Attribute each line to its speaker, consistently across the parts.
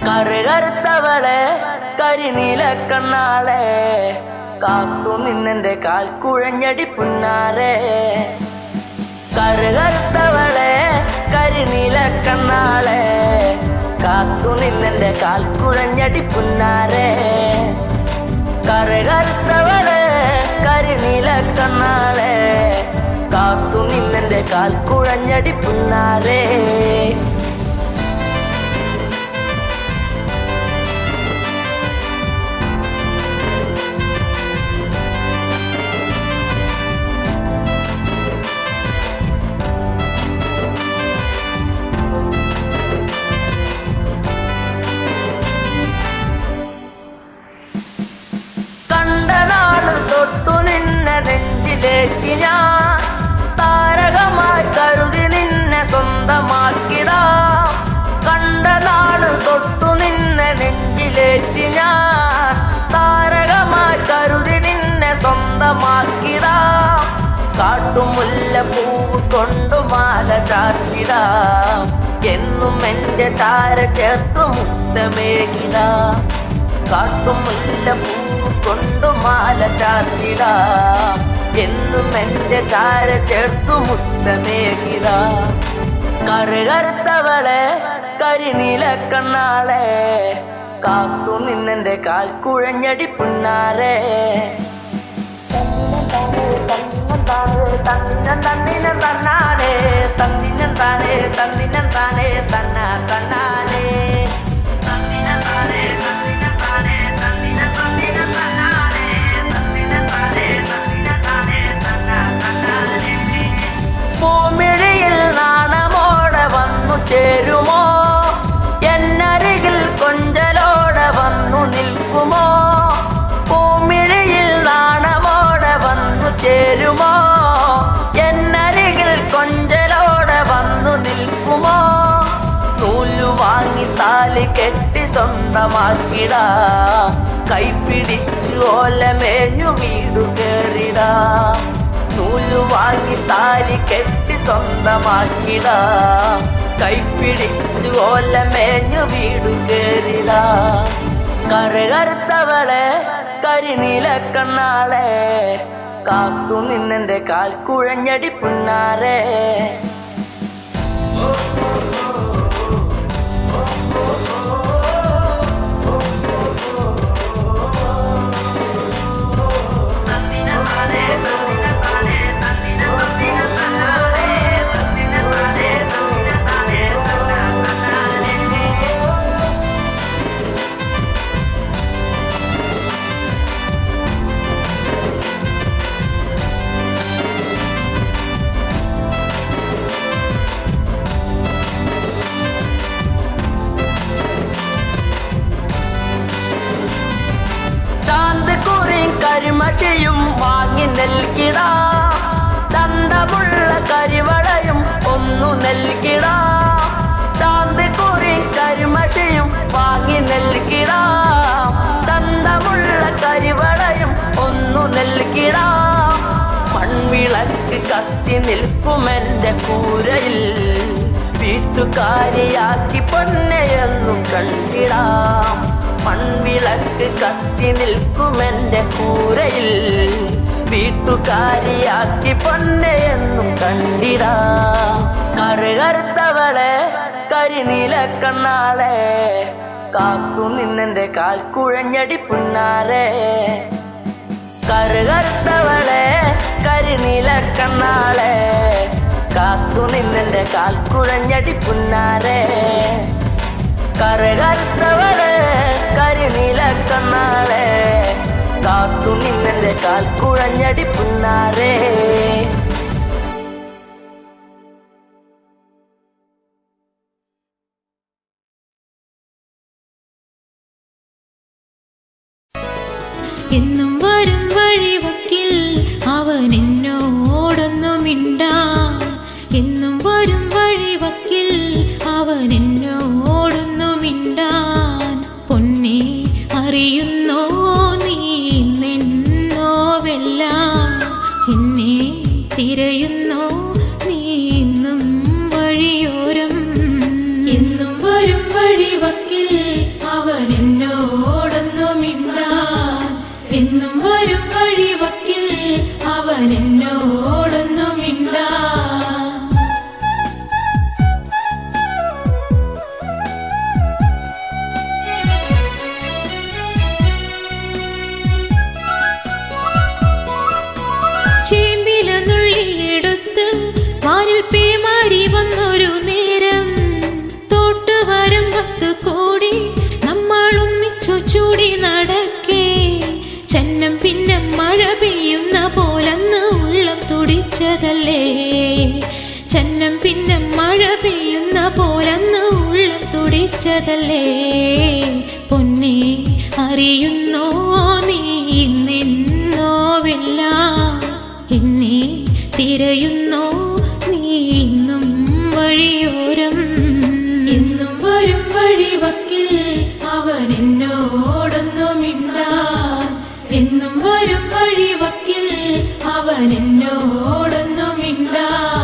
Speaker 1: കറുകറുത്തവളെ കരിനീല കണ്ണാളെ കാത്തു നിന്നെന്റെ കാൽ കുഴഞ്ഞടി പുന്നാരെ കറുകറുത്തവളെ കരിനീല കണ്ണാളെ കാത്തു നിന്നെന്റെ കാൽ കുഴഞ്ഞടി പുന്നാരെ കറുകറുത്തവളെ കരിനീല കണ്ണാളെ കാത്തു നിന്നെന്റെ കാൽ കുഴഞ്ഞടി പുന്നാരേ കണ്ട നാള് തൊട്ടു നിന്നെ നെഞ്ചിലേറ്റി ഞാൻ താരകമായി കരുതി നിന്നെ സ്വന്തമാക്കിടാം കണ്ട നാള് തൊട്ടു നിന്നെ നെഞ്ചിലേറ്റി ഞാൻ താരകമായി കരുതി നിന്നെ സ്വന്തമാക്കിടാം കാട്ടുമുല്ല പൂവ് കൊണ്ടു മാല ചാത്തിടാം എന്നും എന്റെ ചാര ചേർത്തു മുത്തമേകിടാം കാട്ടുമുല്ല പൂവ് കൊണ്ടു മാല ചാത്തിടാം എന്നും എന്റെ ചാര ചേർത്തു മുത്തമേകിടാം കറുകറുത്തവളെ കരിനീല കണ്ണാളെ കാത്തു നിന്നെന്റെ കാൽ കുഴഞ്ഞടി പുന്നാരെ തന്നിനം തന്നിനം തന്നാനേ തന്നിനം താനേ തന്നിനം താനേ തന്ന തന്നാനേ തന്നിനം താനേ തന്നിനം താനേ തന്നിനം തന്നിനം തന്നാനേ തന്നിനം താനേ തന്നിനം താനേ തന്ന തന്നാനേ പൂമിഴിയിൽ നാണമോടെ വന്നു ചേരുമോ എന്നരികിൽ കൊഞ്ചലോടെ വന്നു നിൽക്കുമോ പൂമിഴിയിൽ നാണമോടെ വന്നു ചേരുമോ എന്നരികിൽ കൊഞ്ചലോടെ വന്നു നിൽക്കുമോ നൂലു വാങ്ങി താലി കെട്ടി സ്വന്തമാക്കിടാ കൈപ്പിടിച്ചു ഓലമേഞ്ഞു വീടു കേറിടാ നൂലു വാങ്ങി താലി കെട്ടി സ്വന്തമാക്കിടാ കൈപ്പിടിച്ചു ഓലമേഞ്ഞു വീടു കേറിടാ കറുകറുത്തവളെ കരിനീല കണ്ണാളെ കാത്തു നിന്നെന്റെ കാൽ കുഴഞ്ഞടി പുന്നാരെ ചാന്ത് കുറിയും കരിമഷിയും വാങ്ങി നൽകിടാ ചന്തമുള്ള കരിവളയും ഒന്നു നൽകിടാ ചാന്ത് കുറിയും കരിമഷിയും വാങ്ങി നൽകിടാ ചന്തമുള്ള കരിവളയും ഒന്നു നൽകിടാ മൺവിളക്ക് കത്തി നിൽക്കുമെന്റെ കൂരയിൽ വീട്ടുകാരിയാക്കി പൊന്നെയെന്നു കണ്ടിടാം മൺവിളക്ക് കത്തി നിൽക്കുമെന്റെ കൂരയിൽ വീട്ടുകാരിയാക്കി പൊന്നെയെന്നും കണ്ടിടാ കറുകറുത്തവളെ കരിനീല കണ്ണാളെ കാത്തു നിന്നെന്റെ കാൽ കുഴഞ്ഞടി പുന്നാരെ കറുകറുത്തവളെ കരിനീല കണ്ണാളെ കാത്തു നിന്നെന്റെ കാൽ കുഴഞ്ഞടി പുന്നാരെ കറുകറുത്തവളെ കരിനീല കണ്ണാളെ കാത്തു നിന്നെന്റെ കാൽ കുഴഞ്ഞടി പുന്നാരേ
Speaker 2: എന്നും വരും വഴിവക്കിൽ അവൻ എന്നോടൊന്നു മിണ്ടാൻ എന്നും വരും വഴിവക്കിൽ അവൻ എന്നോടൊന്നു മിണ്ടാൻ പൊന്നെ അറിയുന്നോ നീ നിന്നോവെല്ലാം എന്നെ തിരയുന്നോ നീ ഇന്നും വഴിയോരം എന്നും വരും വഴിവക്കിൽ പോലന്ന് ഉള്ളം തുടിച്ചതല്ലേ പൊന്നെ അറിയുന്നോ നീ ഇന്നെന്നോവില്ല എന്നെ തിരയുന്നോ നീ ഇന്നും വഴിയോരം എന്നും വരും വഴിവക്കിൽ അവൻ എന്നോടൊന്നുമില്ല എന്നും വരും വഴിവക്കിൽ അവൻ എന്നോടൊന്നുമില്ല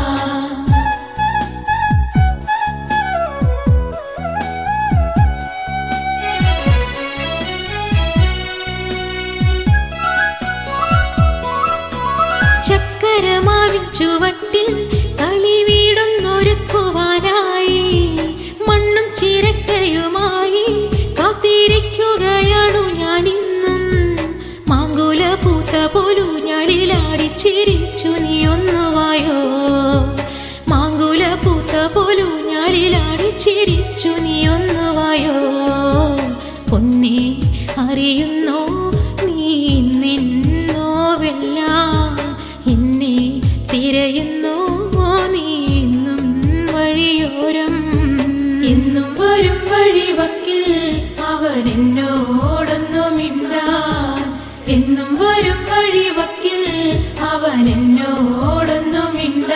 Speaker 2: ചക്കരമാവിൻ ചുവട്ടിൽ കളി വീടൊന്നൊരുക്കുവാനായി മണ്ണും ചിരക്കയുമായി കാത്തിരിക്കുകയാണു ഞാനിന്നും മാങ്കുല പൂത്ത പോലു ഞാനിലാടി ചിരിച്ചു നീ ഒന്നുവായോ മാങ്കുല പൂത്ത പോലു ഞാനിലാടി ചിരിച്ചു നീ ഒന്നുവായോ പൊന്നെ അറിയുന്നോ നീ നിന്നോവല്ല എന്നെ തിരയുന്നോ നീ ഇന്നും വഴിയോരം എന്നും വരും വഴിവക്കിൽ അവൻ എന്നോടൊന്നുമില്ല എന്നും വരും വഴിവക്കിൽ അവൻ എന്നോടൊന്നുമില്ല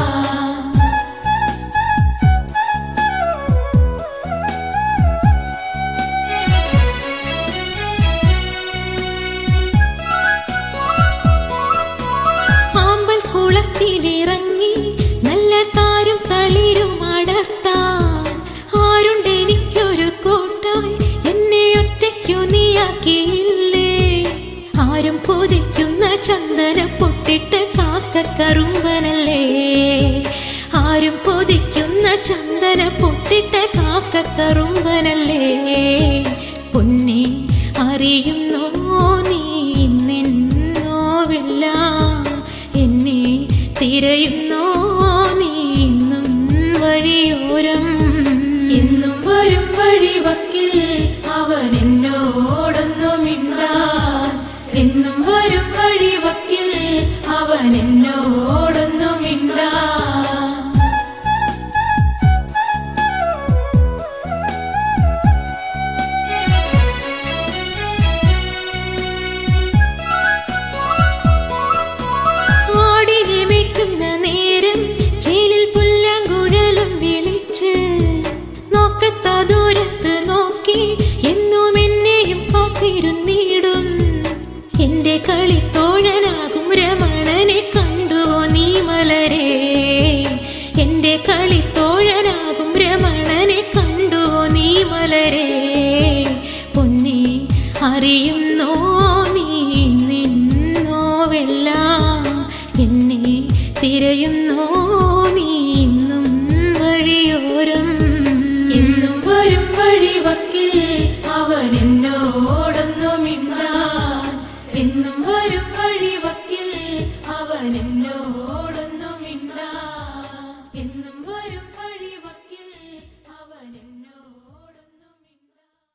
Speaker 2: ആമ്പൽ കുളത്തിലിറങ്ങി നല്ല താരും തളിരും അടർത്താൻ ആരുണ്ടെനിക്കൊരു കോട്ടായി എന്നെ ഒറ്റയ്ക്കു നീയാക്കിയില്ലേ ആരും കൊതിക്കുന്ന ചന്ദന പൊട്ടിട്ട് കാക്ക കറുമ്പനല്ലേ ആരും കൊതിക്കുന്ന ചന്ദന പൊട്ടിട്ട് കാക്ക കറുമ്പനല്ലേ പൊന്നെ അറിയുന്നോ നീ നിന്നോവില്ല എന്നെ തിരയുന്നോ നീ ഇന്നും വഴിയോരം എന്നും വരും വഴിവക്കിൽ അവൻ എന്നോടൊന്നുമില്ല എന്നും വരും വഴിവക്കിൽ അവൻ എന്നോടൊന്നുമില്ല ആടി രമിക്കുന്ന നേരം ചേലിൽ പുല്ലാങ്കുഴലും വിളിച്ച് നോക്കത്ത ദൂരത്ത് നോക്കി എന്നും എന്നെയും കാത്തിരുന്നിടും എന്റെ കളിത്തോഴനാകും രമണനെ കണ്ടുവോ നീ മലരേ എന്റെ കളിത്തോഴനാകും രമണനെ കണ്ടുവോ നീ മലരേ പൊന്നെ അറിയുന്നോ നീ നിന്നോവല്ല എന്നെ തിരയുന്നോ നീ ഇന്നും വഴിയോരം എന്നും വരും വഴിവക്കിൽ അവൻ എന്നോടൊന്നുമില്ല എന്നും വരും വഴിവക്കിൽ അവൻ എന്നോടൊന്നുമില്ല എന്നും വരും വഴിവക്കിൽ അവൻ എന്നോടൊന്നുമില്ല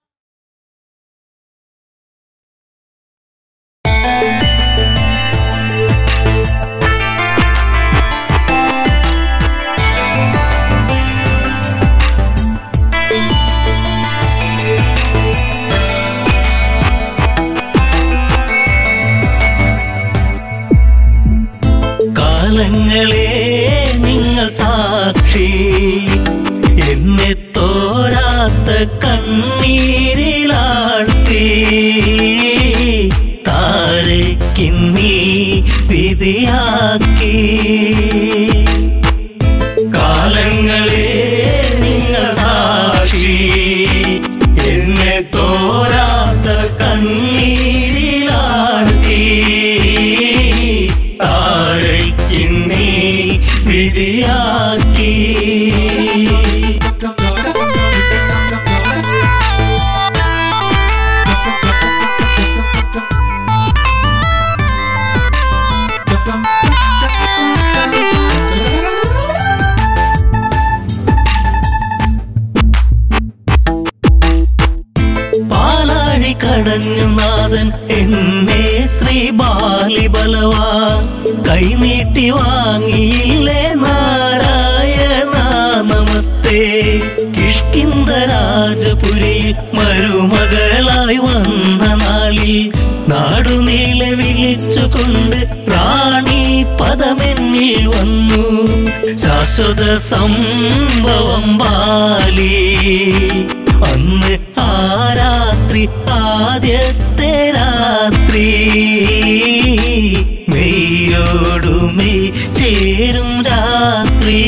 Speaker 3: കാലങ്ങളെ നിങ്ങൾ സാക്ഷി എന്നെ തോരാത്ത കണ്ണീരിലാഴ്ത്തി താരയ്ക്കിന്നീ വിധിയാക്കി കാലങ്ങളെ നിങ്ങൾ സാക്ഷി എന്നെ തോരാത്ത കണ്ണീരിലാഴ്ത്തി താരയ്ക്കിന്നീ വിധിയാക്കി പാലാഴി കടഞ്ഞു നാഥൻ എന്നെ ശ്രീ ബാലിബലവാ കൈനീട്ടി വാങ്ങിയില്ലേ നാരായണ നമസ്തേ കിഷ്കിന്ദ രാജപുരിയിൽ മരുമകളായി വന്ന നാളിൽ നാടുനീളെ വിളിച്ചുകൊണ്ട് റാണി പദമെന്നിൽ വന്നു ശാശ്വത സംഭവം ബാലി അന്ന് ആ രാത്രി ആദ്യത്തെ രാത്രി മെയ്യോടുമേ ചേരും രാത്രി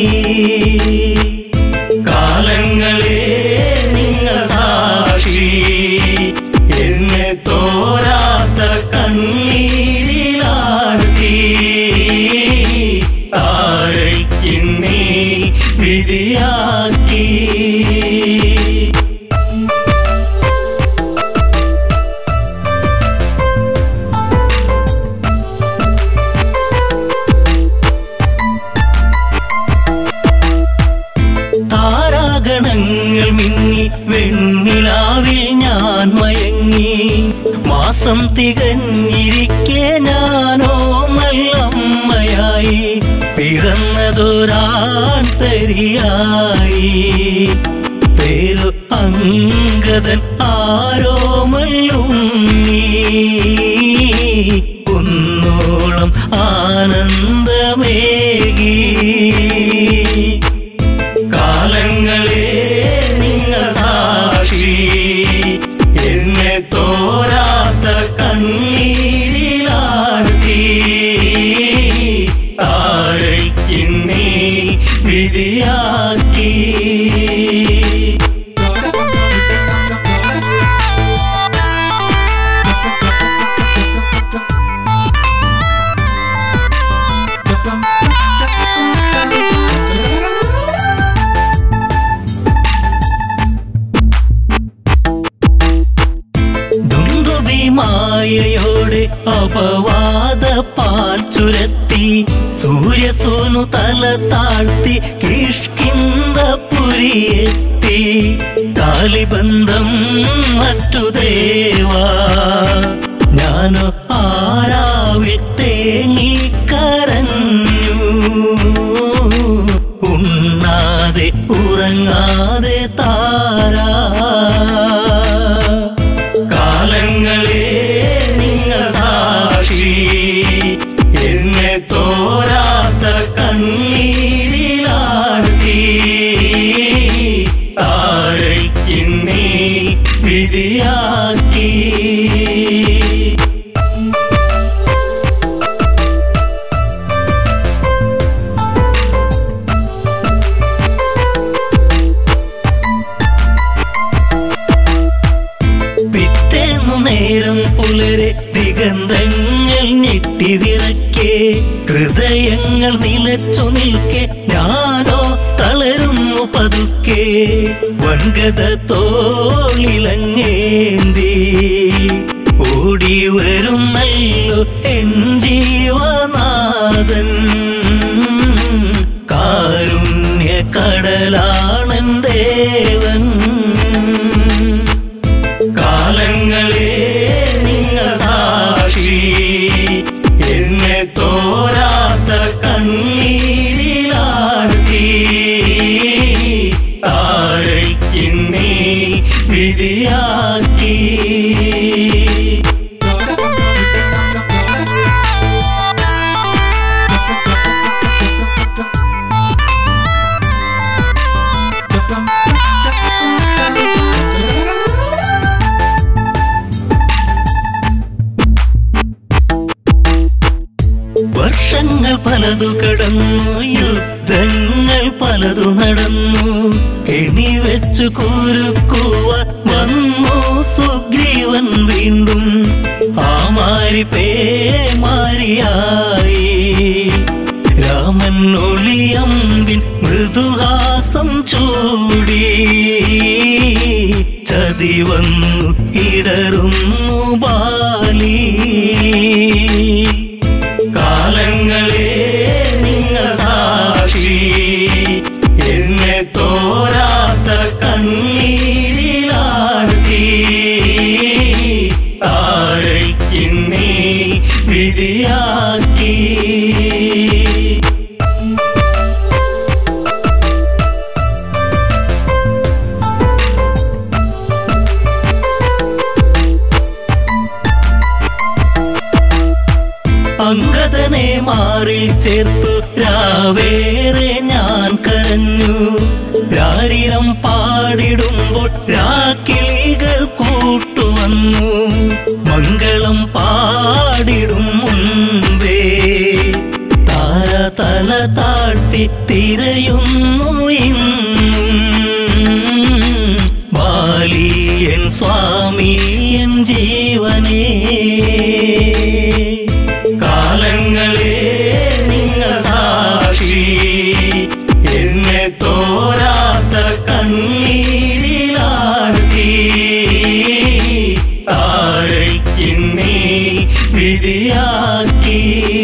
Speaker 3: കാലങ്ങളെ നിങ്ങൾ സാക്ഷി എന്നെ തോരാത്ത കണ്ണീരിലാഴ്ത്തി താരയ്ക്കുന്നേ വിധിയാക്കി താരാഗണങ്ങൾ മിന്നി വെണ്ണിലാവിൽ ഞാൻ മയങ്ങി മാസം തികഞ്ഞിരിക്കെ ഞാനോ നല്ലമ്മയായി പിറന്നതൊരാൺ തരിയായി പേരു അങ്കദൻ ആരോ മല്ലുണ്ണി കുന്നോളം ആനന്ദമേകി കാലങ്ങളെ നിങ്ങൾ സാക്ഷി എന്നെ തോരാത്ത കണ്ണീരിലാഴ്ത്തി താരയ്ക്കുന്നേ വിധിയാക്കി ദുന്ദുഭിമായയോടെ അപവാദ പാൽ ചുരത്തി സൂര്യസോനു തല താഴ്ത്തി കിഷ്കിന്ദപുരിയെത്തി കാലിബന്ധം മറ്റു ദേവാ ഞാനോ ആരാവിൽ തേങ്ങിക്കരഞ്ഞു ഉണ്ണാതെ ഉറങ്ങാതെ താരാ കാലങ്ങളെ നിങ്ങൾ സാക്ഷി എന്നെ തോരാത്ത കണ്ണീരിലാഴ്ത്തി താരയ്ക്കുന്നേ വിധിയാക്കി പിറ്റേന്നു നേരം പുലരെ ദിഗന്ധങ്ങൾ ഞെട്ടിവിറക്കെ ഹൃദയങ്ങൾ നിലച്ചു നിൽക്കെ ഞാനോ തളരുന്നു പതുക്കെ വൻകഥ തോളിലങ്ങേന്തി ഓടി വരുന്നല്ലോ എൻ ജീവനാഥൻ കാരുണ്യ കടലാണൻ ദേവൻ കാലങ്ങളെ നിങ്ങൾ സാക്ഷി എന്നെ തോരാത്ത കണ്ണീരിലാഴ്ത്തി താരയ്ക്കുന്നേ വിധിയാക്കി വർഷങ്ങൾ പലതു കടന്നു യുദ്ധങ്ങൾ പലതു നടന്നു കെണി വെച്ചു കുരുക്കുവ വന്നു സുഗ്രീവൻ വീണ്ടും ആ മാരി പേമാരിയായി രാമൻ ഒളിയമ്പിൻ മൃദുഹാസം ചൂടി ചതി വന്നു ഇടറുന്നു ബാലി കാലങ്ങളെ നിങ്ങൾ സാക്ഷി എന്നെ തോരാത്ത കണ്ണീരിലാഴ്ത്തി താരയ്ക്കുന്നേ വിധിയാക്കി മാറിൽ ചേർത്തു രാവേറെ ഞാൻ കരഞ്ഞു രാരിരം പാടിടുമ്പോൾ രാക്കിളികൾ കൂട്ടുവന്നു മംഗളം പാടിടും മുൻപേ താര തല താഴ്ത്തി തിരയുന്നു ഇന്നും ബാലിയൻ സ്വാമി എൻ ജീവനേ കാലങ്ങളെ നിങ്ങൾ സാക്ഷി എന്നെ തോരാത്ത കണ്ണീരിലാഴ്ത്തി താരയ്ക്കിന്നീ വിധിയാക്കി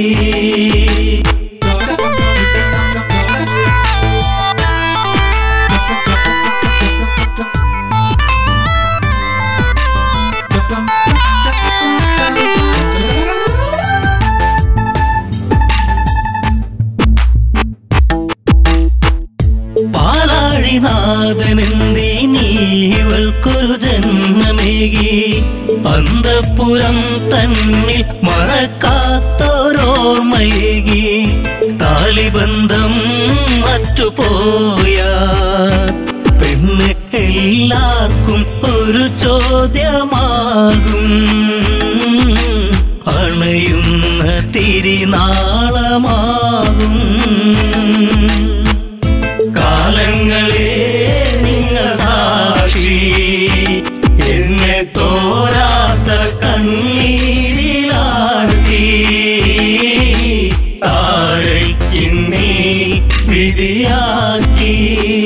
Speaker 3: പാലാഴിനാഥനെന്തീ നീവൾക്കൊരു ജന്മമേകി അന്തപ്പുരം തന്നിൽ മറക്കാത്തോരോർമ്മയേകി താലിബന്ധം മറ്റുപോയ പെണ്ണ് എല്ലാവർക്കും ഒരു ചോദ്യമാകും അണയുന്ന തിരിനാളമാകും കാലങ്ങളെ നിങ്ങൾ സാക്ഷി എന്നെ തോരാത്ത കണ്ണീരിലാഴ്ത്തി താരയ്ക്കിന്നീ വിധിയാക്കി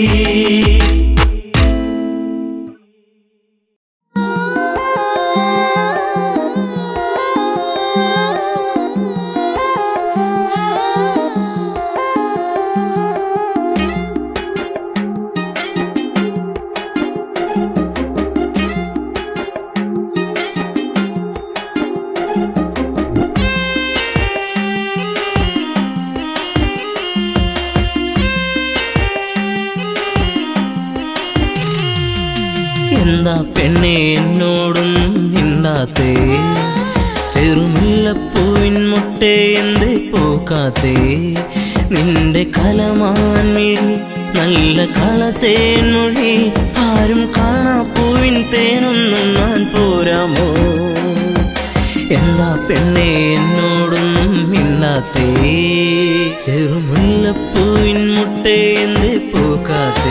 Speaker 3: എന്താ പെണ്ണെ എന്നോടും മിണ്ടാത്തേ ചെറുമുല്ലപ്പൂവിൻ മുട്ടേ എന്തേ പോക്കാത്തേ നിന്റെ കലമാൻ മിഴി നല്ല കളത്തേൻ മൊഴി ആരും കാണാ പൂവിൻ തേനൊന്നും ഞാൻ പോരാമോ എന്താ പെണ്ണെ എന്നോടും മിണ്ടാത്തേ ചെറുമുല്ലപ്പൂവിൻ മുട്ടേ എന്തേ പോക്കാത്തേ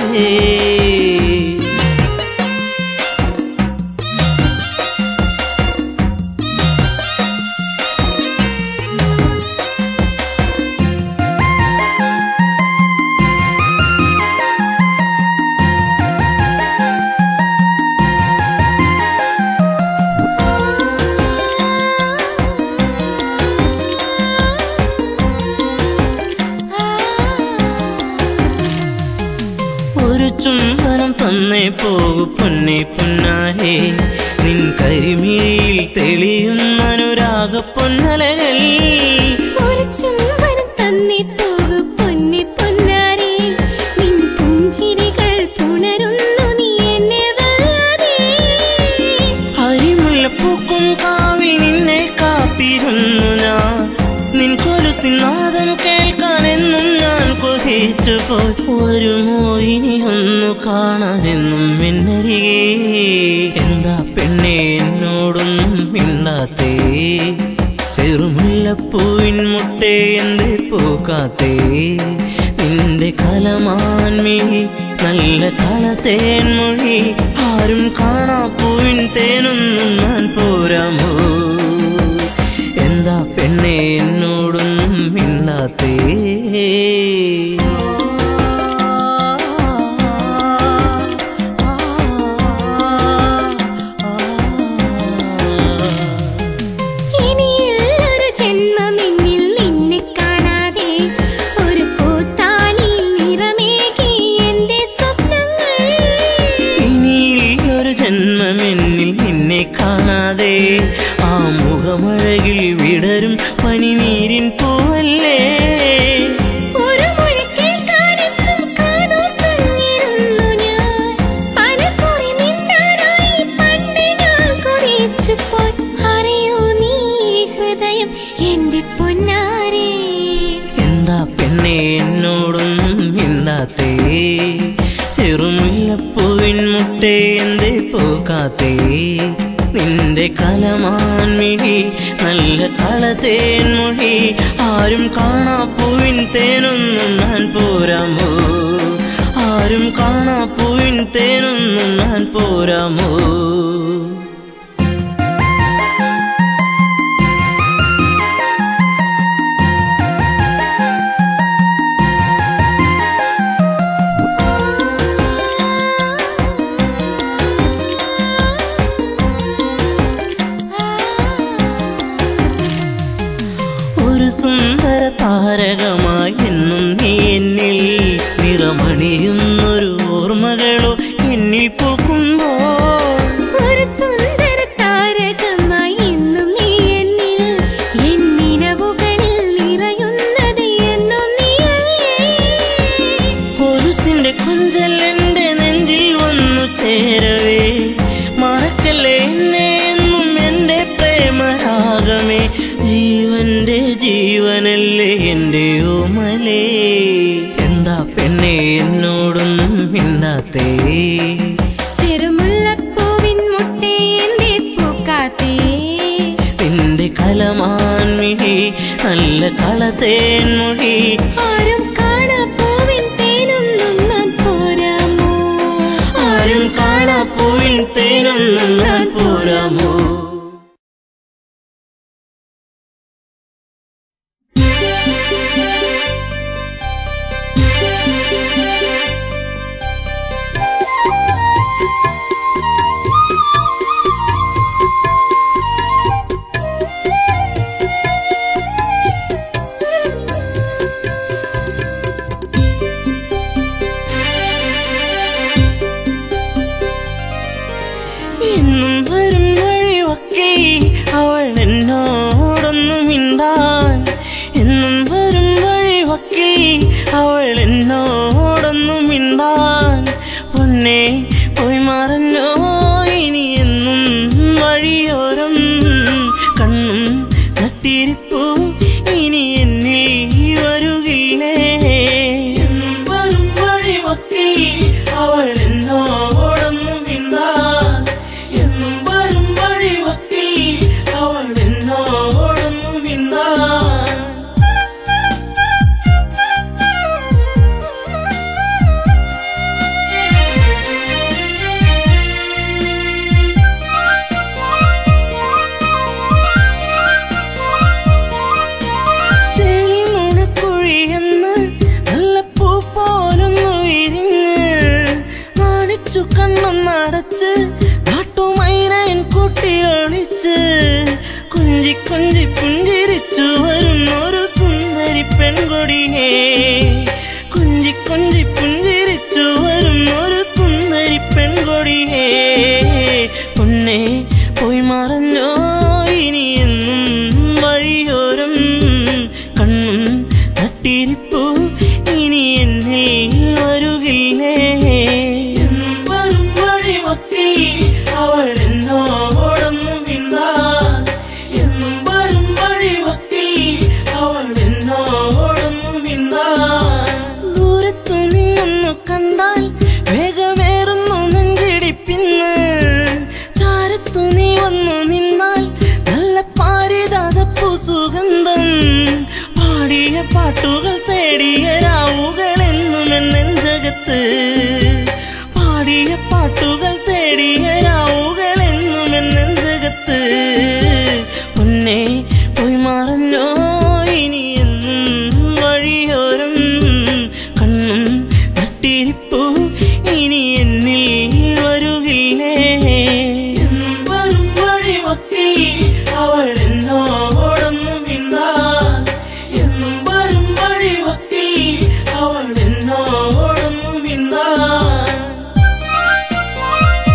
Speaker 3: ഒരു ചുംബനം തന്നേ പോകു പൊന്നെ പൊന്നാരെ നിൻ കരിമിഴിയിൽ തെളിയുന്ന അനുരാഗ പൊന്നലകൾ
Speaker 2: ഒരു ചുംബനം തന്നി പോകു പൊന്നി പൊന്നാരെ നിൻ പുഞ്ചിരികൾ പുണരുന്നു നീ എന്നെ വല്ലാതെ
Speaker 3: അരിമുല്ലപ്പൂക്കും കാവി നിന്നെ കാത്തിരുന്നു ഞാൻ നിൻ കൊലുസിനാദം കേൾക്കാനെന്നും ഞാൻ കൊതിച്ചു പോയി വരുമോ ഇനി ഒന്നു കാണാനെന്നും എന്നരികെ എന്താ പെണ്ണെ എന്നോടൊന്നും മിണ്ടാത്തേ ചെറുമുല്ലപ്പൂവിൻ മുട്ടേ എന്തേ പൂക്കാത്തേ നിന്റെ കലമാൻമിഴി നല്ല കളത്തേൻ മൊഴി ആരും കാണാ പൂവിൻ തേനൊന്നും ഞാൻ പോരാമോ എന്താ പെണ്ണെ എന്നോടൊന്നും മിണ്ടാത്തേ
Speaker 2: ഇനിയൊരു ജന്മം എന്നിൽ നിന്നെ കാണാതെ ഒരു പൂത്താലിയിൽ നിറമേകി എന്റെ സ്വപ്നങ്ങൾ
Speaker 3: ഇനി ഒരു ജന്മമെന്നിൽ നിന്നെ കാണാതെ ആ മുഖമഴകിൽ വിടരും പനിനീരിൻ പൂവല്ലേ
Speaker 2: ഒരു മൊഴി കേൾക്കാനെന്നും കാതോർത്തങ്ങിരുന്നു ഞാൻ. പലകുറി മിണ്ടാനായി പണ്ട് ഞാൻ കൊതിച്ചുപോയി. അറിയൂ നീ ഹൃദയം എന്റെ പൊന്നാരെ
Speaker 3: ചെറുമുല്ലപ്പൂവിൻ മുട്ടേ എന്തേ പോകാത്തേ നിന്റെ കലമാൻമിഴി നല്ല കളതേൻ മൊഴി ആരും കാണാ പൂവിൻ തേനൊന്നും ഞാൻ പോരാമോ ആരും കാണാ പൂവിൻ തേനൊന്നും ഞാൻ പോരാമോ ഒരു സുന്ദര താരകമായി എന്നും നീ എന്നിൽ നിറമണിയുന്നൊരു ഓർമ്മകളോ എന്നിൽ പൂക്കുമ്പോൾ
Speaker 2: ഒരു സുന്ദര താരകമായി ഇന്നും നീ എന്നിൽ എന്നിനവുകളിൽ നിറയുന്നത് എന്നും നീയല്ലേ
Speaker 3: കൊലുസിന്റെ കൊഞ്ചൽ എന്റെ നെഞ്ചിൽ വന്നു ചേരവേ മറക്കല്ലേ എന്നെ എന്നും എന്റെ പ്രേമരാഗമേ ജീവന്റെ ജീവനല്ലേ എന്റെ ഓമലേ എന്താ പെണ്ണെ എന്നോടൊന്നും മിണ്ടാത്തേ
Speaker 2: ചെറുമുല്ലപ്പൂവിൻ മുട്ടേ എന്തേ പൂക്കാത്തേ
Speaker 3: നിന്റെ കലമാൻമിഴി നല്ല കളതേൻ മൊഴി
Speaker 2: ആരും കാണാ പൂവിൻ തേനൊന്നും ഞാൻ പോരാമോ
Speaker 3: ആരും കാണാ പൂവിൻ തേനൊന്നും ഞാൻ പോരാമോ എന്നും വരും വഴിയൊക്കെ അവൾ എന്നോടൊന്നു മിണ്ടാൻ എന്നും വരും വഴിയൊക്കെ അവൾ എന്നോടൊന്നു മിണ്ടാൻ പൊന്നെ പോയി മറഞ്ഞോ ഇനി എന്നും വഴിയോരം കണ്ണും നട്ടിരിപ്പു ഇനി എന്നിൽ വരുകില്ലേ എന്നും വരും വഴിയൊക്കെ അവൾ എന്നോടൊന്നു മിണ്ടാൻ എന്നും വരും വഴിയൊക്കെ അവൾ എന്നോടൊന്നു മിണ്ടാൻ ചെളിനുണക്കുഴിയെന്ന് നല്ല പൂ പോലൊന്നു വിരിഞ്ഞ് നാണിച്ചു കണ്ണൊന്നടച്ച് നാട്ടുമൈനൻ കൂട്ടിയൊളിച്ച് കുഞ്ചി കുഞ്ചി പുഞ്ചിരിച്ചു വരുന്നൊരു സുന്ദരി പെൺകൊടിയേ കുഞ്ചി കുഞ്ചി പുഞ്ചിരിച്ചു വരുന്നൊരു സുന്ദരി പെൺകൊടിയേ പൊന്നെ പോയി മറഞ്ഞോ ഇനി എന്നും വഴിയോരം കണ്ണും നട്ടിരിപ്പു ഇനി എന്നിൽ വരുകില്ലേ എന്നും വരും വഴിമൊക്കെ അവൾ എന്നോടൊന്നും മിണ്ടാൻ എന്നും വരും വഴിമൊക്കെ അവൾ എന്നോടൊന്നും മിണ്ടാൻ ദൂരത്തു നിന്നൊന്നു കണ്ടാൽ വേഗമേറുന്നു നെഞ്ചിടിപ്പിന്ന് ചാരത്തു നീ വന്നു നിന്നാൽ നല്ല പാരിതാതപ്പു സുഗന്ധം പാടിയ പാട്ടുകൾ തേടിയ രാവുകൾ എന്നും എന്നെഞ്ചകത്ത് പാടിയ പാട്ടുകൾ തേടിയ രാവുകൾ എന്നും എന്നെഞ്ചകത്ത് പൊന്നെ പോയി മറഞ്ഞോ ഇനി എന്നും വഴിയോരം കണ്ണും നട്ടിരിപ്പു ഇനി എന്നിൽ വരുകില്ലേ എന്നും വരും വഴിമൊക്കെ അവൾ എന്നോടൊന്നും മിണ്ടാൻ എന്നും വരും വഴിമൊക്കെ അവൾ എന്നോടൊന്നും മിണ്ടാൻ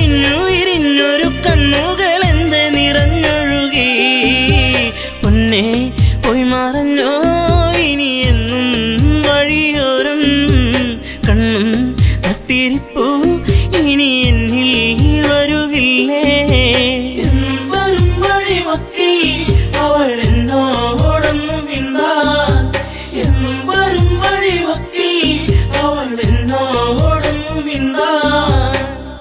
Speaker 3: വിരിഞ്ഞു വിരിഞ്ഞൊരു കണ്ണുകൾ എന്ത് നിറഞ്ഞൊഴുകി പൊന്നെ പോയി മറഞ്ഞോ ഇനി എന്നും വഴിയോരം കണ്ണും തട്ടിരിപ്പു ഇനി എന്നിൽ വരുകില്ലേ എന്നും വരും വഴിമക്കിൽ അവൾ എന്നോടൊന്നും മിണ്ടാൻ എന്നും വരും വഴിമക്കിൽ അവൾ എന്നോടൊന്നും മിണ്ടാൻ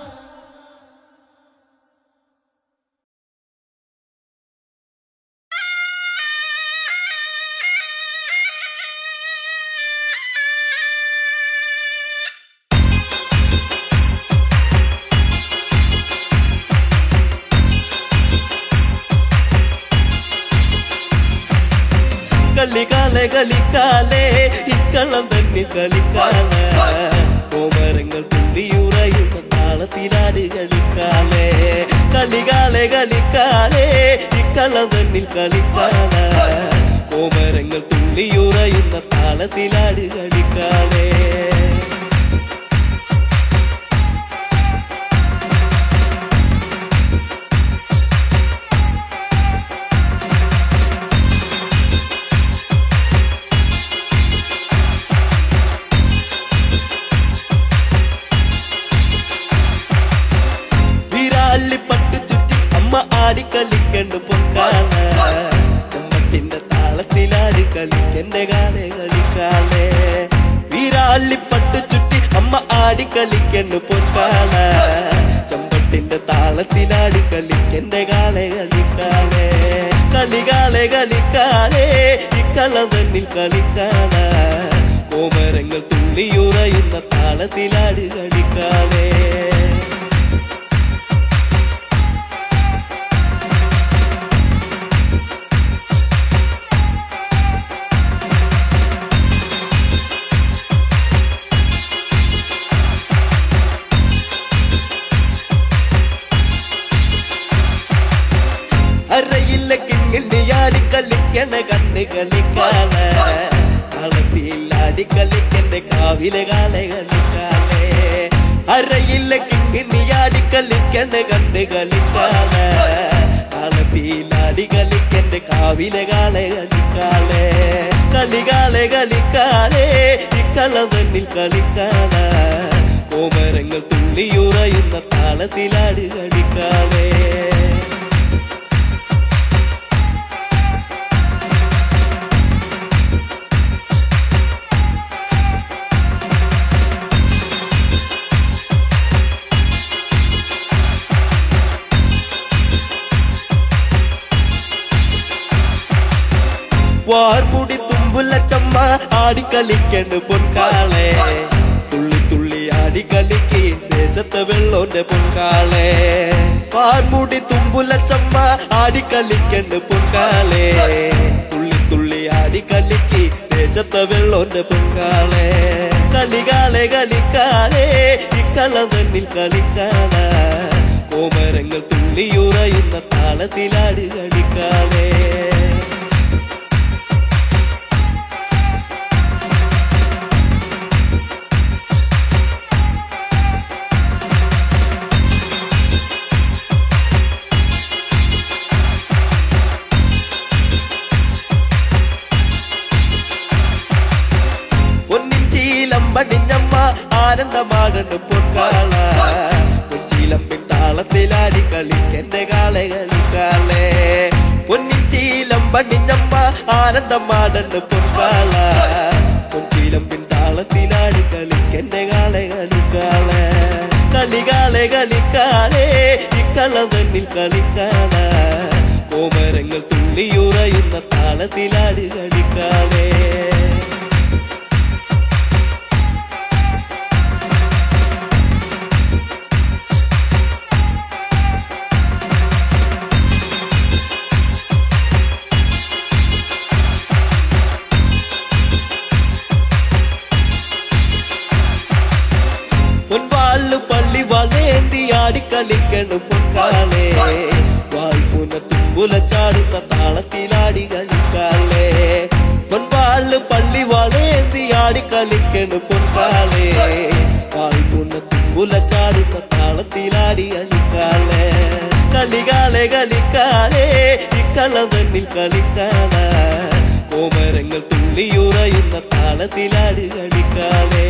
Speaker 4: കളിക്കാലെ കളിക്കാലേ ഇക്കള്ളം തന്നെ കളിക്കാല കോമരങ്ങൾ തുള്ളിയുറയുന്ന താളത്തിലാട് കളിക്കാലേ കളികാലെ കളിക്കാലേ ഇക്കള്ളം തന്നിൽ കളിക്കാല കോമരങ്ങൾ തുള്ളിയുറയുന്ന താളത്തിലാട് കളിക്കാലേ വിരാളി പട്ടു ചുറ്റി അമ്മ ആടിക്കളിക്കണ്ട് പൊക്കാല കുമ്പത്തിന്റെ താളത്തിലാടി കളിക്കന്റെ കാലേ കളിക്കാലേ വിരാളി പട്ടു ചുറ്റി അമ്മ ആടിക്കളിക്കണ്ട് പൊക്കാല ചമ്പട്ടിന്റെ താളത്തിലാടി കളിക്കന്റെ കാലേ കളിക്കാലേ കളികാലേ കളിക്കാലേ ഇക്കള്ളം തന്നിൽ കളിക്കാല കോമരങ്ങൾ തുള്ളിയുറയുന്ന താളത്തിലാടി കളിക്കാലേ അറയില്ല കിങ്ങിണ്ടിയാടി കളിക്കണ കണ്ണ് കളിക്കാല കളത്തിലാടി കളിക്കണ്ട കാവിലെ കാല കളിക്കാലേ അറയില്ല കിങ്ങിണ്ടിയാടി കളിക്കണ കണ്ണ് കളിക്കാല കളത്തിലാടി കളിക്കണ്ട കാവിലെ കാല കളിക്കാലേ കളികാലെ കളിക്കാലേ ഇക്കള്ളം തന്നിൽ കളിക്കാല കോമരങ്ങൾ തുള്ളിയുറയുന്ന താളത്തിലാടി കളിക്കാലേ വാർമുടി തുമ്പുല ചമ്മ ആടിക്കളിക്കണ്ട് പൊൻകാളെ തുള്ളി തുള്ളി ആടിക്കളിക്ക് ദേശത്തെ വെള്ളോന്റെ പൊൻകാളെ വാർമുടി തുമ്പുല ചമ്മ ആടിക്കളിക്കണ്ട് പൊൻകാളെ തുള്ളി തുള്ളി ആടിക്കളിക്ക് ദേശത്തെ വെള്ളോന്റെ പൊൻകാളെ കളികാലെ കളിക്കാലേ ഇക്കള്ളം തന്നിൽ കളിക്കാല കോമരങ്ങൾ തുള്ളിയുറയുന്ന താളത്തിലാടി കളിക്കാലേ പൊന്നിൻ ചീലം പടിഞ്ഞമ്മ ആനന്ദമാകണ്ട് പൊൻകാള കൊച്ചിലമ്പിൻ താളത്തിലാടി കളിക്കെന്റെ കാളെ കളിക്കാളേ പൊന്നിൻ ചീലം പടിഞ്ഞമ്മ ആനന്ദമാടണ്ട് പൊൻകാള കൊച്ചിലമ്പിൻ താളത്തിലാടി കളിക്കെന്റെ കാളെ കളിക്കാളേ കളികാളെ കളിക്കാളേ ഇക്കള്ളം തന്നിൽ കളിക്കാള കോമരങ്ങൾ തുള്ളിയുറയുന്ന താളത്തിലാടി കളിക്കാളേ പൊൻവാള് പള്ളി വളേന്തി ആടിക്കളിക്കണു പൊൻകാലേ വായ്പുന തുമ്പുല ചാടുന്ന താളത്തിലാടി കളിക്കാലേ പൊൻവാള് പള്ളി വളേന്തി ആടിക്കളിക്കണു പൊൻകാലേ വായ്പുന തുമ്പുല ചാടുന്ന താളത്തിലാടി കളി പൊക്കാളെ കളികാളെ കളിക്കാളെ ഇക്കള തന്നിൽ കളിക്കാള കോമരങ്ങൾ തുള്ളിയുറയുന്ന താളത്തിലാടി കളിക്കാളെ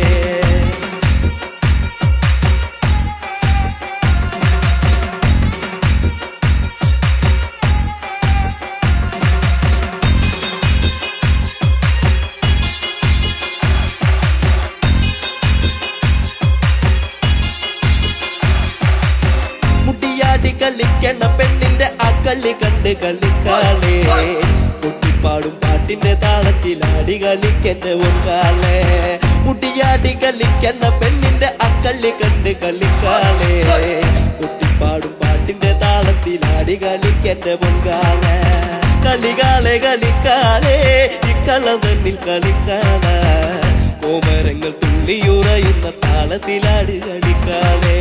Speaker 4: മുട്ടിയാടി കളിക്കണ പെണ്ണിന്റെ ആ കളി കണ്ട് കളിക്കാളേ കുട്ടിപ്പാടും പാട്ടിന്റെ താളത്തിലാടി കളിക്കണ്ട ഒക്കാളെ മുട്ടിയാടി കളിക്കണ പെണ്ണിന്റെ ആ കളി കണ്ട് കളിക്കാളേ കുട്ടിപ്പാടും പാട്ടിന്റെ താളത്തിലാടി കളിക്കണ്ട പൊങ്കാളെ കളികാളെ കളിക്കാളേ ഇക്കള തന്നിൽ കളിക്കാള കോമരങ്ങൾ തുള്ളിയുറയുന്ന താളത്തിലാടി കളിക്കാളേ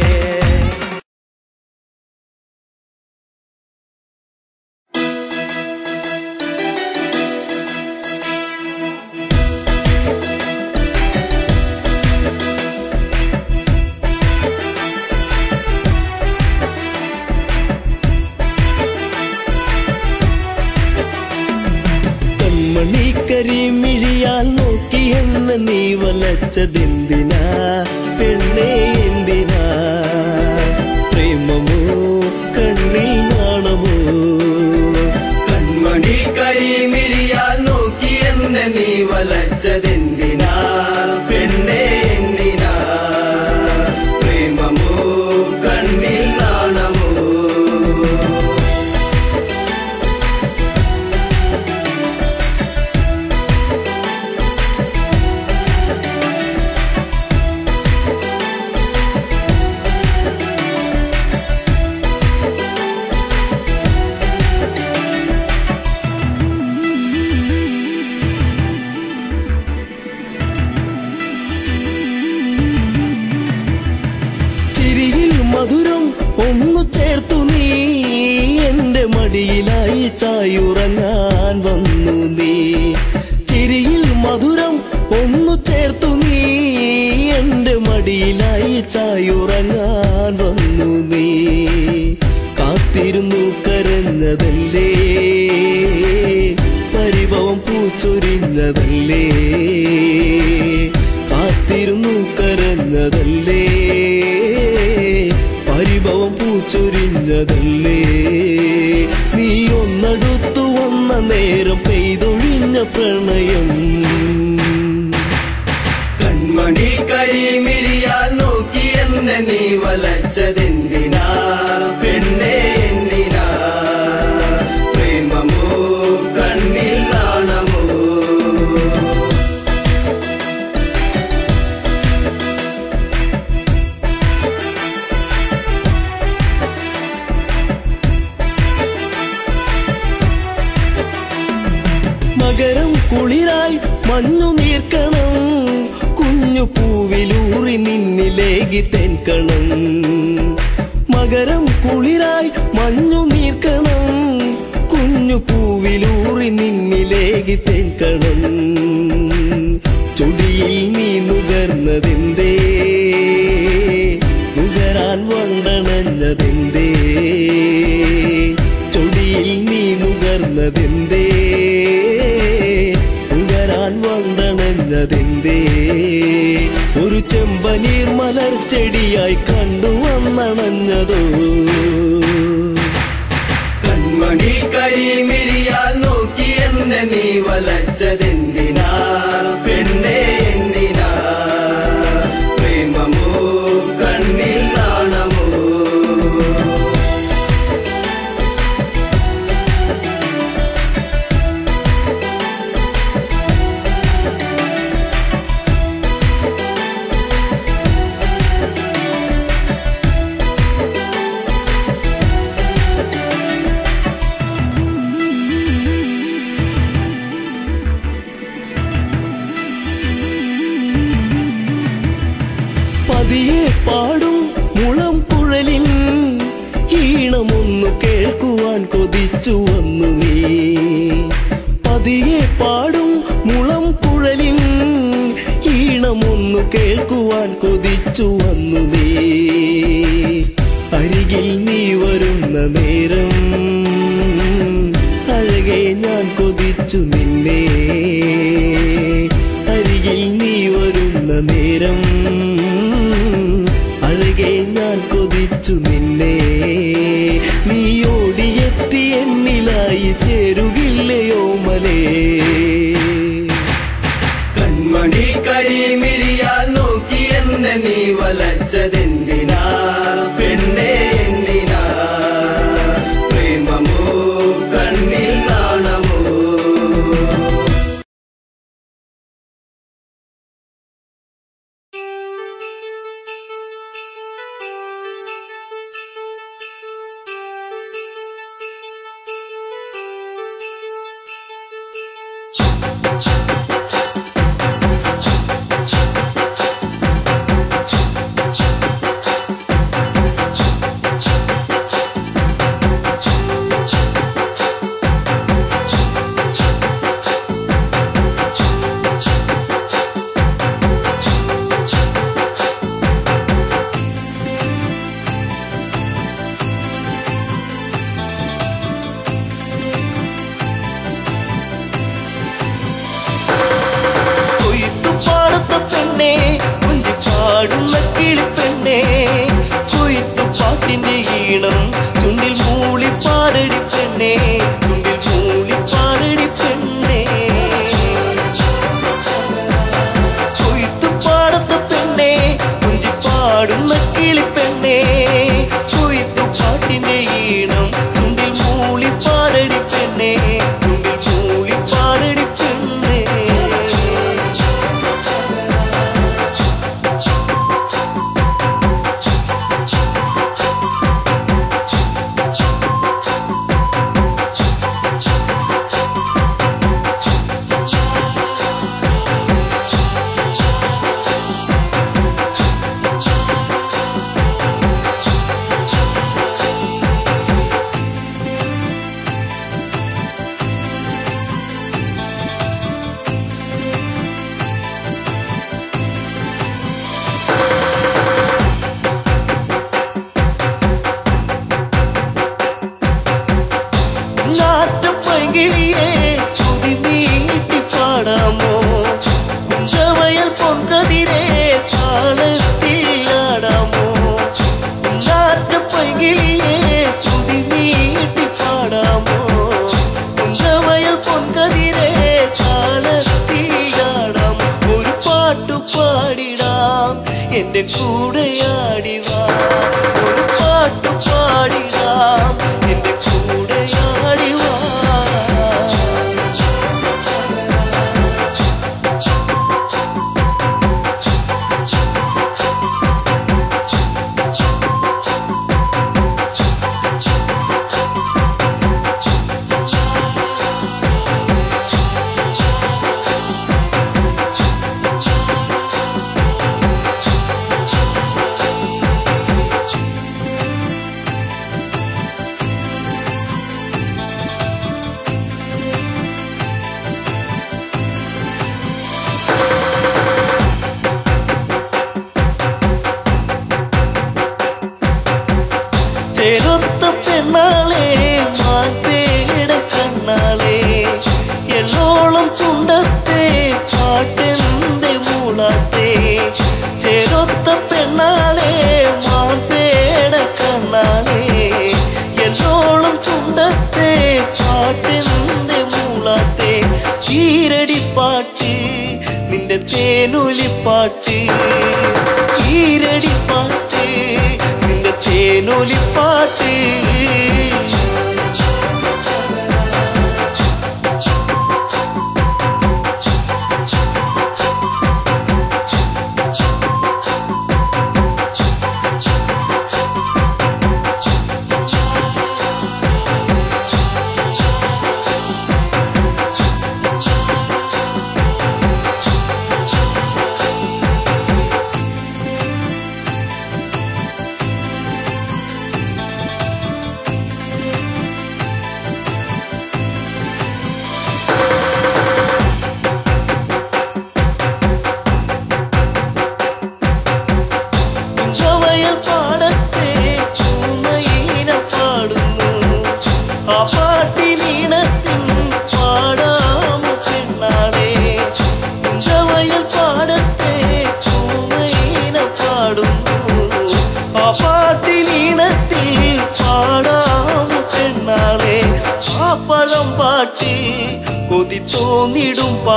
Speaker 4: കൺമണി കരിമിഴിയാൽ നോക്കി എന്നെ നീ വലച്ചതെന്തിനാ പെണ്ണേ എന്തിനാ പ്രേമമോ കണ്ണിൽ നാണമോ
Speaker 5: കൺമണി കരിമിഴിയാൽ നോക്കി എന്നെ നീ വലച്ചതെന്തിനാ പെണ്ണെ എന്തിനാ പ്രേമമോ കണ്ണിൽ നാണമോ
Speaker 4: ചിരിയിൽ മധുരം ഒന്നു ചേർത്തു നീ എന്റെ മടിയിലായി ചായുറങ്ങാൻ വന്നു നീ ചിരിയിൽ മധുരം ഒന്നു ചേർത്തു നീ എന്റെ മടിയിലായി ചായുറങ്ങാൻ വന്നു നീ കാത്തിരുന്നു കരഞ്ഞതല്ലേ പരിഭവം പൂച്ചൊരിഞ്ഞതല്ലേ കാത്തിരുന്നു കരഞ്ഞതല്ലേ പരിഭവം പൂച്ചൊരിഞ്ഞതല്ലേ നീ ഒന്നടുത്തു വന്ന നേരം പെയ്തൊഴിഞ്ഞ പ്രണയം
Speaker 5: കൺമണി കരിമിഴിയാൽ നോക്കി എന്നെ നീ വലച്ചതെന്തിനാ പെണ്ണെ എന്തിനാ പ്രേമമോ കണ്ണിൽ നാണമോ
Speaker 4: മകരം കുളിരായി മഞ്ഞു നീർക്കണം കുഞ്ഞു പൂവിലൂറി നിന്നിലേകി തെൻകണം മകരം കുളിരായി മഞ്ഞു നീർക്കണം കുഞ്ഞു പൂവിലൂറി നിന്നിലേകി തെൻകണം ചൊടിയിൽ നീ നുകർന്നതെന്തേ നുകരാൻ വണ്ടണഞ്ഞതെന്തേ ചൊടിയിൽ നീ നുകർന്നതെന്തേ നുകരാൻ വണ്ടണഞ്ഞതെന്തേ ഒരു ചെമ്പനീർ മലർ ചെടിയായി കണ്ടു വന്നണഞ്ഞതോ
Speaker 5: കൺമണി കരിമിഴിയാൽ നോക്കി എന്നെ നീ വലച്ചതെന്തിനാ പെണ്ണെ എന്തിനാ പ്രേമമോ കണ്ണിൽ നാണമോ
Speaker 4: പതിയെ പാടും മുളം കുഴലിൻ ഈണമൊന്നു കേൾക്കുവാൻ കൊതിച്ചു വന്നു നീ പതിയെ പാടും മുളം കുഴലിൻ ഈണമൊന്നു കേൾക്കുവാൻ കൊതിച്ചു വന്നു നീ അരികിൽ നീ നീ വരുന്ന നേരം അഴകെ ഞാൻ കൊതിച്ചു നിന്നെ അരികിൽ നീ വരുന്ന നേരം അഴകെ ഞാൻ കൊതിച്ചു നിന്നെ നീ ഓടിയെത്തി എന്നിലായി ചേരുകില്ലയോ മലേ
Speaker 5: കൺമണി കരിമിഴിയാൽ നോക്കി എന്നെ നീ വലച്ചതെന്തിനാ പെണ്ണെ എന്തിനാ പ്രേമമോ കണ്ണിൽ നാണമോ
Speaker 3: കൊയ്ത്തു പാടത്ത പെണ്ണെ കുഞ്ചി പാടുന്ന കിളിപ്പെണ്ണെ കൊയ്ത്തു പാട്ടിന്റെ ഈണം ചുണ്ടിൽ മൂളി പാടടി പെണ്ണെ ചുണ്ടിൽ മൂളി പാടടി പെണ്ണെ കൊയ്ത്തു പാടത്ത പെണ്ണെ കുഞ്ചി പാടുന്ന കിളിപ്പെണ്ണെ കൊയ്ത്തു പാട്ടിന്റെ ഈണം ചുണ്ടിൽ മൂളി പാടടി പെണ്ണെ ചുണ്ടിൽ മൂളി പാടടി പെണ്ണെ നാട്ടുപൈകിളിയെ ശ്രുതി മീട്ടി പാടാമോ കുഞ്ചവയൽ പൊൻകതിരെ താളത്തിലാടാമോ നാട്ടുപൈകിളിയെ ശ്രുതി മീട്ടി പാടാമോ കുഞ്ചവയൽ പൊൻകതിരെ താളത്തിലാടാമോ ഒരു പാട്ടു പാടിടാം എന്റെ കൂടെയാടിവാ ഒരു പാട്ടു പാടിടാം എന്റെ കൂടെയാടിവാ ചെറുത്ത പെണ്ണാളെ മാൻപേട കണ്ണാളെ എള്ളോളം ചുണ്ടത്തെ പാട്ടെന്തെ മൂളാത്തെ ചെറുത്ത പെണ്ണാളെ മാൻപേട കണ്ണാളെ എള്ളോളം ചുണ്ടത്തെ പാട്ടെന്തെ മൂളാത്തെ ചീരടിപ്പാട്ട് നിന്റെ തേനൊലിപ്പാട്ട് ചീരടിപ്പാട്ട് നിന്റെ തേനൊലിപ്പാട്ട്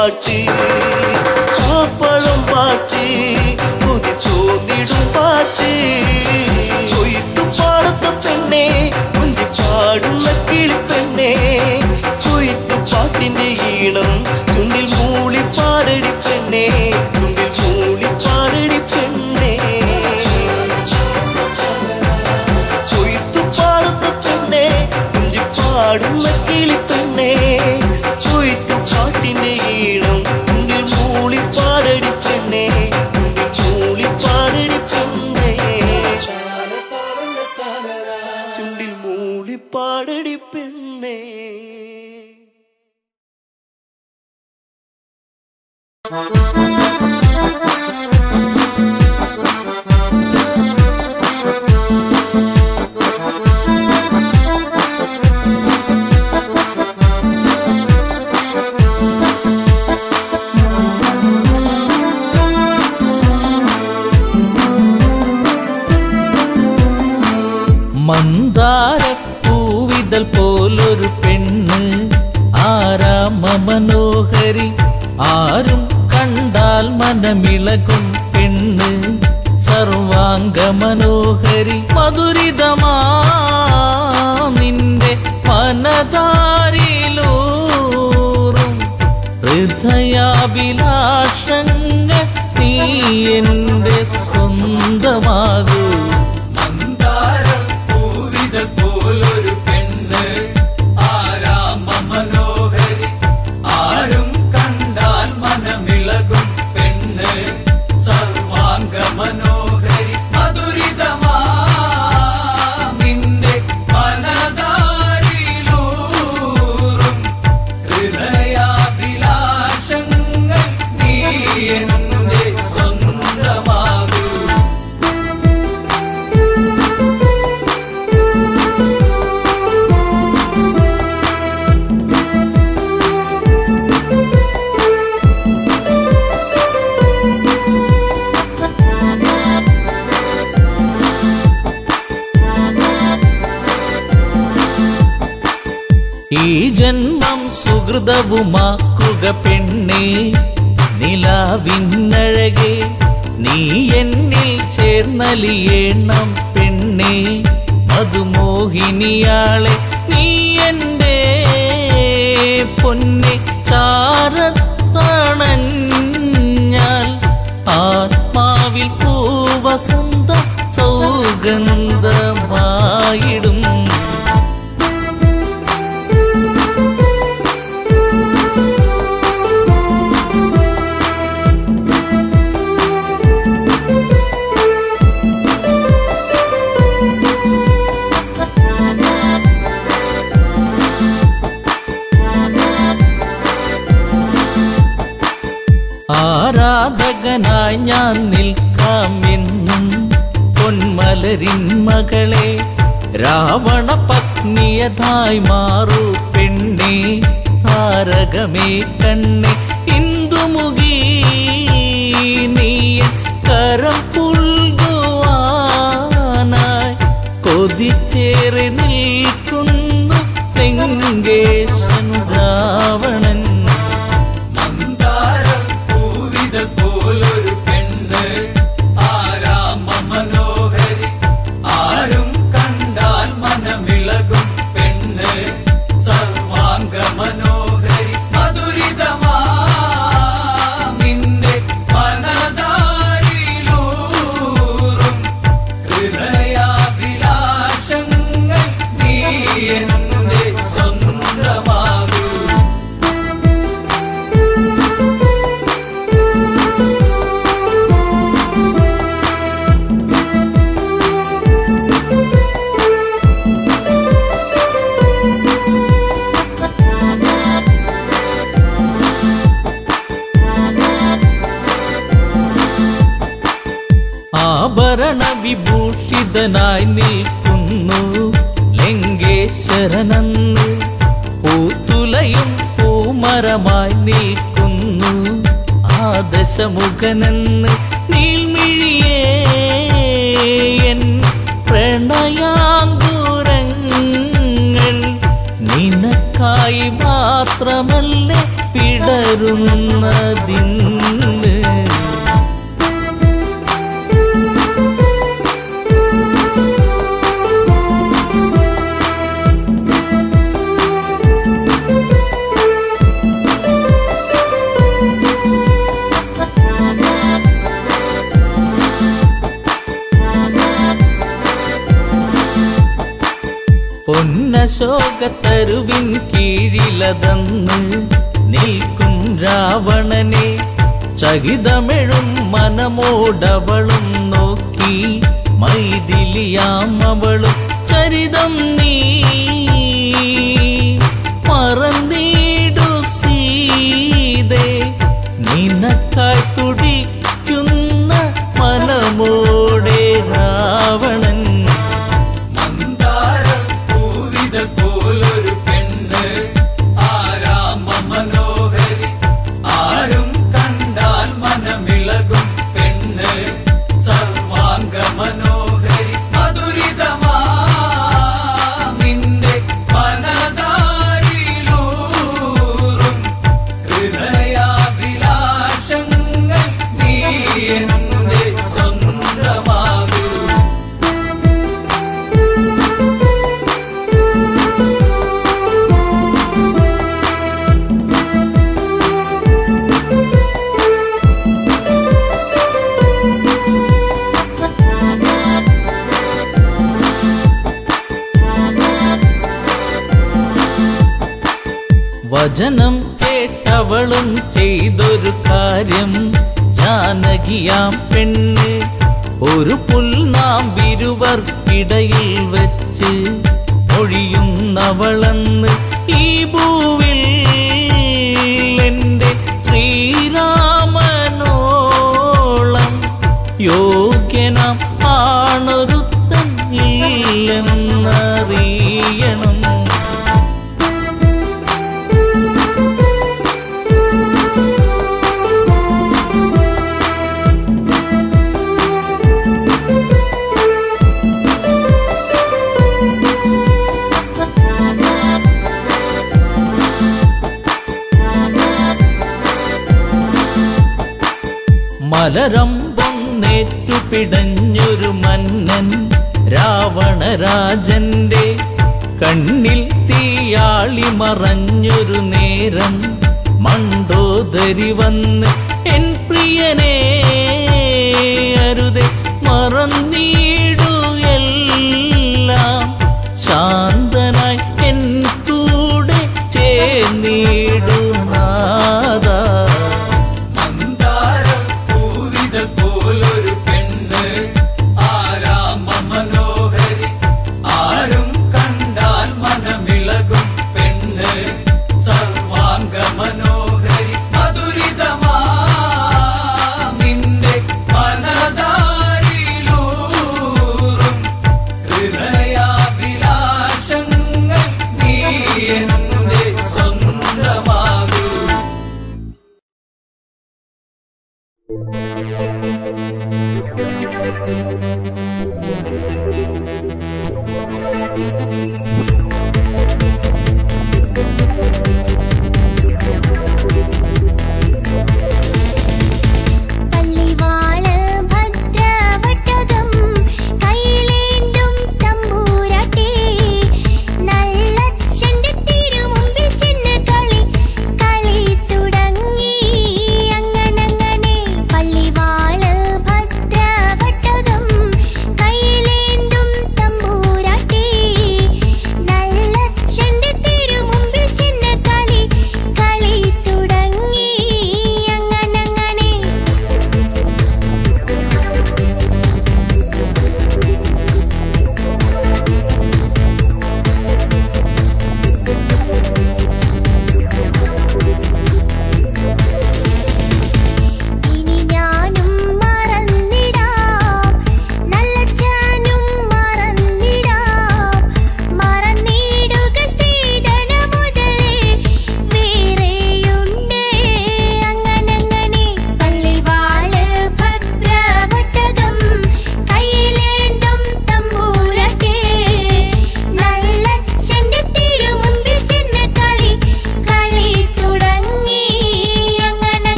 Speaker 3: പാട്ട് ചാപ്പഴം പാട്ട് കൊതി തോന്നിടും പാട്ട് കൊയ്ത്തു പാടത്ത പെണ്ണെ കുഞ്ചി പാടുന്ന കിളിപ്പെണ്ണെ കൊയ്ത്തു പാട്ടിന്റെ ഈണം ചുണ്ടിൽ മൂളി പാടടി പെണ്ണെ ചുണ്ടിൽ മൂളി പാടടി പെണ്ണെ കൊയ്ത്തു പാടത്ത പെണ്ണെ കുഞ്ചി പാടുന്ന കിളിപ്പെണ്ണെ കൊയ്ത്തു പാട്ടിന്റെ ഈണം ചുണ്ടിൽ മൂളി പാടടി പെണ്ണെ ചുണ്ടിൽ മൂളി പാടടി പെണ്ണെ ചുണ്ടിൽ മൂളി പാടടി പെണ്ണേ
Speaker 6: മന്ദാരപ്പൂവിതൽ പോലൊരു പെണ്ണ് ആരാമ മനോഹരി ആരും കണ്ടാൽ മനമിളകും പെണ്ണ് സർവാംഗ മനോഹരി മധുരിതമാ നിന്റെ മനതാരിലൂറും ഹൃദയാഭിലാഷങ്ങൾ നീ എന്റെ സ്വന്തമാകൂ
Speaker 5: മന്ദാരപ്പൂവിതൾ പോലൊരു പെണ്ണ് ആരാമ മനോഹരി ആരും കണ്ടാൽ മനമിളകും പെണ്ണ് സർവാംഗ മനോഹരി മധുരിതമാ നിന്റെ മനതാരിലൂറും ഹൃദയാഭിലാഷങ്ങൾ നീ എന്റെ സ്വന്തമാകൂ
Speaker 6: ഈ ജന്മം സുഹൃതവുമാക്കുക പെണ്ണേ നിലാവിന്നഴകെ നീ എന്നിൽ ചേർന്നലിയേണം പെണ്ണേ മധുമോഹിനിയാളെ നീ എൻ്റെ പൊന്നെ ചാരത്തണഞ്ഞാൽ ആത്മാവിൽ പൂവസന്ത സൗഗന്ധമായിടും ആരാധകനായി ഞാൻ നിൽക്കാമെന്നും പൊന്മലരിൻ മകളെ രാവണ പത്നിയതായി മാറൂ പെണ്ണെ താരകമേ കണ്ണെ ഇന്ദുമുഖി നീയ കരം പുൽകുവാനായി കൊതിച്ചേറി നിൽക്കുന്നു തെങ്കേശൻ രാവണൻ
Speaker 5: മന്ദാരപ്പൂവിതൾ പോലൊരു പെണ്ണ് ആരാമ മനോഹരി ആരും കണ്ടാൽ മനമിളകും പെണ്ണ് സർവാംഗ മനോഹരി മധുരിതമാ നിന്നെ മനതാരിലൂറും ഹൃദയാഭിലാഷങ്ങൾ നീ എന്റെ സ്വന്തമാകൂ
Speaker 6: ആഭരണ വിഭൂഷിതനായി നിൽക്കുന്നു ലങ്കേശ്വരനന്ന് പൂത്തുലയും പൂമരമായി നിൽക്കുന്നു ആദശമുഖനെന്ന് നീൽമിഴിയേ എൻ പ്രണയാങ്കുരങ്ങൾ നിനക്ക നിനക്കായി മാത്രമല്ലേ പിടരുന്നതിന്ന് പൊന്നശോകത്തരുവിൻ കീഴിലതന്ന് നിൽക്കും രാവണനെ ചകിതമെഴും മനമോടവളും നോക്കി മൈതിലിയാം അവളും ചരിതം നീ മറന്നീടു സീതേ നിനക്കായി തുടിക്കുന്ന മനമോടെ രാവണൻ
Speaker 5: മന്ദാര പൂവിതൾ പോലൊരു പെണ്ണ് ആരാമ മനോഹരി ആരും കണ്ടാൽ മനമിളകും പെണ്ണ് സർവാംഗ മനോഹരി മധുരിതമാ നിന്റെ മനതാരിലൂറും ഹൃദയാഭിലാഷങ്ങൾ നീ എന്റെ സ്വന്തമാകൂ
Speaker 6: വചനം കേട്ടവളും ചെയ്തൊരു കാര്യം ജാനകിയാം പെണ്ണ് ഒരു പുൽനാം വിരുവർക്കിടയിൽ വെച്ച് ഒഴിയുന്നവളന്ന് ഈ ഭൂവിൽ എന്റെ ശ്രീരാമനോളം യോഗ്യനാം ആണൊരുത്തൻ ഇല്ലെന്നറിയണം മലരമ്പൊന്നേറ്റു പിടഞ്ഞൊരു മന്നൻ രാവണരാജന്റെ കണ്ണിൽ തീയാളി മറഞ്ഞൊരു നേരം മണ്ടോദരി വന്ന് എൻ പ്രിയനെ അരുതെ മറന്നീടു എല്ലാം ശാന്തനായി എൻ കൂടെ ചേർന്നിടു നാദാ
Speaker 5: മന്ദാര പൂവിതൾ പോലൊരു പെണ്ണ് ആരാമ മനോഹരി ആരും കണ്ടാൽ മനമിളകും പെണ്ണ് സർവാംഗ മനോഹരി മധുരിതമാ നിന്റെ മനതാരിലൂറും ഹൃദയാഭിലാഷങ്ങൾ നീ എന്റെ സ്വന്തമാകൂ
Speaker 2: പള്ളിവാള് ഭദ്രവട്ടകം കൈയിലേന്തും തമ്പൂരാട്ടി നല്ലച്ഛന്റെ തിരുമുമ്പിൽ ചെന്ന് കളി കളി തുടങ്ങി അങ്ങനങ്ങനെ പള്ളിവാള് ഭദ്രവട്ടകം കൈയിലേന്തും തമ്പൂരാട്ടി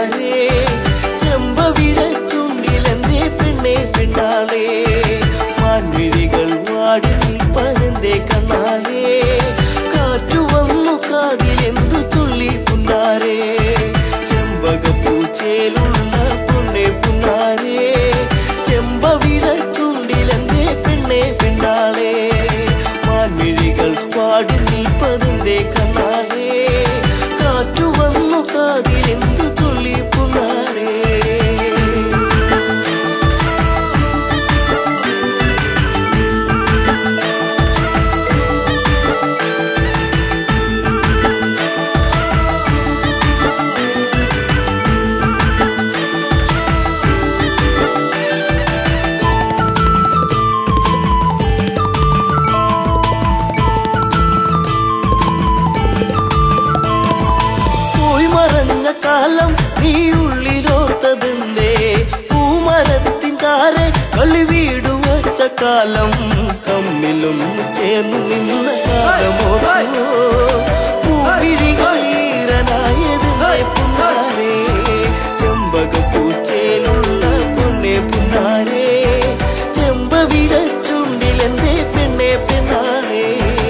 Speaker 3: പുന്നാരേ ചെമ്പവിഴ ചുണ്ടിലെന്തേ പെണ്ണെ പെണ്ണാളേ മാൻമിഴികൾ വാടി നിൽപ്പതെന്തേ കണ്ണാളേ കാറ്റു വന്നു കാതിലെന്തു ചൊല്ലി പുന്നാരേ ചെമ്പകപ്പൂച്ചേലുള്ള പൊന്നെ പുന്നാരേ ചെമ്പവിഴ ചുണ്ടിലെന്തേ പെണ്ണെ പെണ്ണാളേ മാൻമിഴികൾ പാടി നിൽപ്പതിന്റെ കണ്ണാളേ കാറ്റു വന്നു കാതിലെന്തു ചൊല്ലി പുന്നാരേ പോയി മറഞ്ഞ കാലം നീ ഉള്ളിലോർത്തതെന്തേ പൂമരത്തിൻ ചാരെ കളി വീട് വച്ച കാലം തമ്മിലൊന്ന് ചേർന്ന് നിന്ന കാലമോ പൂവിഴികൾ ഈറനായതെന്തേ പുന്നാരേ ചെമ്പകപ്പൂച്ചേലുള്ള പൊന്നെ പുന്നാരേ ചെമ്പവിട ചുണ്ടിലെന്തേ പെണ്ണെ പെണ്ണാളേ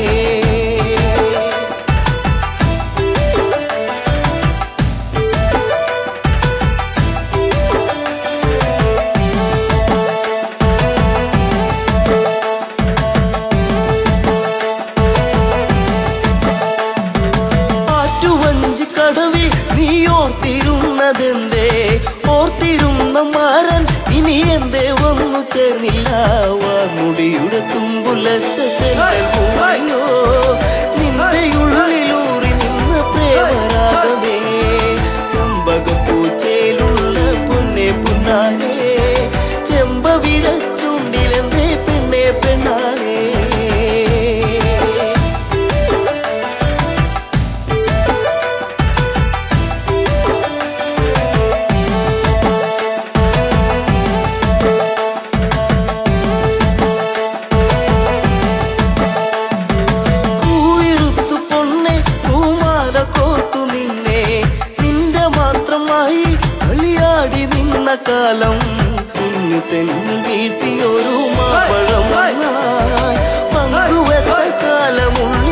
Speaker 3: ആറ്റുവഞ്ചി കടവിൽ നീ ഓർത്തിരുന്നതെന്തേ ഓർത്തിരുന്ന മാരൻ ഇനി എന്തേ വന്നു ചേർന്നില്ല വാമുടിയുടെ തുമ്പുലച്ച തെന്നൽ മൂളിയോ നിന്റെ ഉള്ളിലൂറി നിന്ന പ്രേമരാഗമേ ചെമ്പകപ്പൂച്ചയിലുള്ള പൊന്നെ പുന്നാരേ ചെമ്പവിഴ ചുണ്ടിലെന്തേ പെണ്ണെ പെണ്ണാളേ പൂവിരുത്തു പൊന്നെ പൂമാല കോർത്തു നിന്നെ നിന്റെ മാത്രമായി കളിയാടി നിന്ന കാലം കുഞ്ഞു തെന്നിൽ വീഴ്ത്തിയൊരു മാപ്പഴം പങ്കുവച്ച കാലമുള്ള